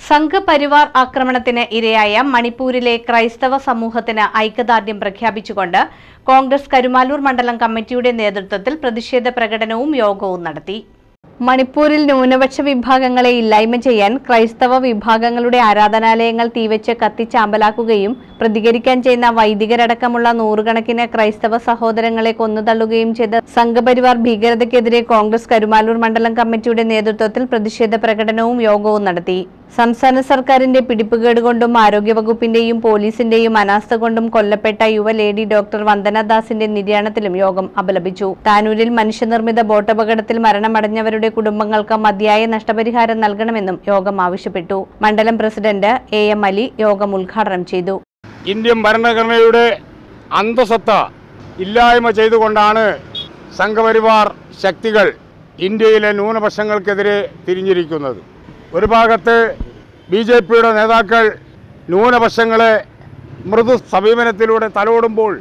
സംഘപരിവാർ ആക്രമണത്തിന് ഇരയായ മണിപ്പൂരിലെ ക്രൈസ്തവ സമൂഹത്തിന് ഐക്യദാർഢ്യം പ്രഖ്യാപിച്ചുകൊണ്ട് കോൺഗ്രസ് കരുമാലൂർ മണ്ഡലം കമ്മിറ്റിയുടെ നേതൃത്വത്തിൽ പ്രതിഷേധ പ്രകടനവും യോഗവും നടത്തി മണിപ്പൂരിൽ ന്യൂനപക്ഷ വിഭാഗങ്ങളെ ഇല്ലായ്മ ചെയ്യാൻ ക്രൈസ്തവ വിഭാഗങ്ങളുടെ ആരാധനാലയങ്ങൾ തീവച്ച് കത്തിച്ചാമ്പലാക്കുകയും പ്രതികരിക്കാൻ ചെയ്യുന്ന വൈദികരടക്കമുള്ള നൂറുകണക്കിന് ക്രൈസ്തവ സഹോദരങ്ങളെ കൊന്നുതള്ളുകയും ചെയ്ത സംഘപരിവാർ ഭീകരതയ്ക്കെതിരെ കോൺഗ്രസ് കരുമാലൂർ മണ്ഡലം കമ്മിറ്റിയുടെ നേതൃത്വത്തിൽ പ്രതിഷേധ പ്രകടനവും യോഗവും നടത്തി സംസ്ഥാന സർക്കാരിന്റെ പിടിപ്പുകേട് കൊണ്ടും ആരോഗ്യവകുപ്പിന്റെയും പോലീസിന്റെയും അനാസ്ഥ കൊണ്ടും കൊല്ലപ്പെട്ട യുവ ലേഡി ഡോക്ടർ വന്ദനദാസിന്റെ നിര്യാണത്തിലും യോഗം അപലപിച്ചു താനൂരിൽ മനുഷ്യനിർമ്മിത ബോട്ടപകടത്തിൽ മരണമടഞ്ഞവരുടെ കുടുംബങ്ങൾക്ക് മതിയായ നഷ്ടപരിഹാരം നൽകണമെന്നും യോഗം ആവശ്യപ്പെട്ടു മണ്ഡലം പ്രസിഡന്റ് എ എം അലി യോഗം ഉദ്ഘാടനം ചെയ്തു ഇന്ത്യൻ ഭരണഘടനയുടെ അന്തസത്ത ഇല്ലായ്മ ചെയ്തുകൊണ്ടാണ് സംഘപരിവാർ ശക്തികൾ ഇന്ത്യയിലെ ന്യൂനപക്ഷങ്ങൾക്കെതിരെ തിരിഞ്ഞിരിക്കുന്നത് ഒരു ഭാഗത്ത് ബി ജെ പിയുടെ നേതാക്കൾ ന്യൂനപക്ഷങ്ങളെ മൃദു സമീപനത്തിലൂടെ തലോടുമ്പോൾ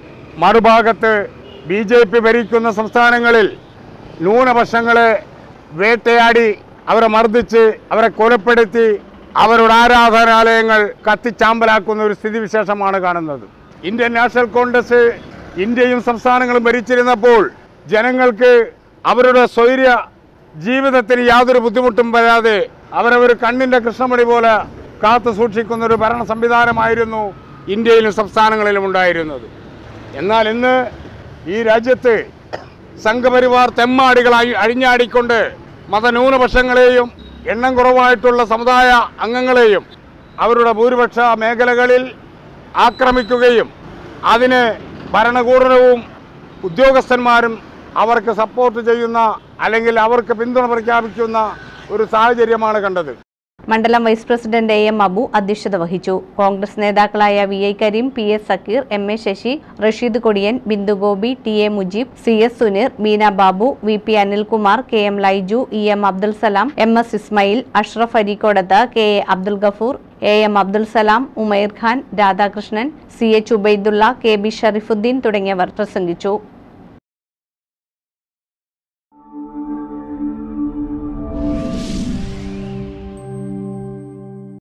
മറുഭാഗത്ത് ബി ജെ പി ഭരിക്കുന്ന സംസ്ഥാനങ്ങളിൽ ന്യൂനപക്ഷങ്ങളെ വേട്ടയാടി അവരെ മർദ്ദിച്ച് അവരെ കൊലപ്പെടുത്തി അവരുടെ ആരാധനാലയങ്ങൾ കത്തിച്ചാമ്പലാക്കുന്ന ഒരു സ്ഥിതിവിശേഷമാണ് കാണുന്നത് ഇന്ത്യൻ നാഷണൽ കോൺഗ്രസ് ഇന്ത്യയും സംസ്ഥാനങ്ങളും ഭരിച്ചിരുന്നപ്പോൾ ജനങ്ങൾക്ക് അവരുടെ സ്വൈര്യ ജീവിതത്തിന് യാതൊരു ബുദ്ധിമുട്ടും വരാതെ അവരവർ കണ്ണിൻ്റെ കൃഷ്ണമണി പോലെ കാത്തു സൂക്ഷിക്കുന്ന ഒരു ഭരണ സംവിധാനമായിരുന്നു ഇന്ത്യയിലും സംസ്ഥാനങ്ങളിലും ഉണ്ടായിരുന്നത് എന്നാൽ ഇന്ന് ഈ രാജ്യത്ത് സംഘപരിവാർ തെമ്മാടികളായി അഴിഞ്ഞാടിക്കൊണ്ട് മതന്യൂനപക്ഷങ്ങളെയും എണ്ണം കുറവായിട്ടുള്ള സമുദായ അംഗങ്ങളെയും അവരുടെ ഭൂരിപക്ഷ മേഖലകളിൽ ആക്രമിക്കുകയും അതിന് ഭരണകൂടവും ഉദ്യോഗസ്ഥന്മാരും അവർക്ക് സപ്പോർട്ട് ചെയ്യുന്ന അല്ലെങ്കിൽ അവർക്ക് പിന്തുണ പ്രഖ്യാപിക്കുന്ന ഒരു സാഹചര്യമാണ് കണ്ടത് മണ്ഡലം vice president A M Abu അധ്യക്ഷത വഹിച്ചു കോൺഗ്രസ് നേതാക്കളായ V I Kareem P S Sakkeer M A Sasi Rasheed Kodiyan Bindu Gopi T A Mujeeb C S Suneer Beena Babu V P Anilkumar K M Laiju E M Abdul Salam M S Ismail Ashraf Areekodath K A Abdul Gafoor A M Abdul Salam Umair Khan Radhakrishnan C H Ubaidulla K B Sharifuddin തുടങ്ങിയവർ പ്രസംഗിച്ചു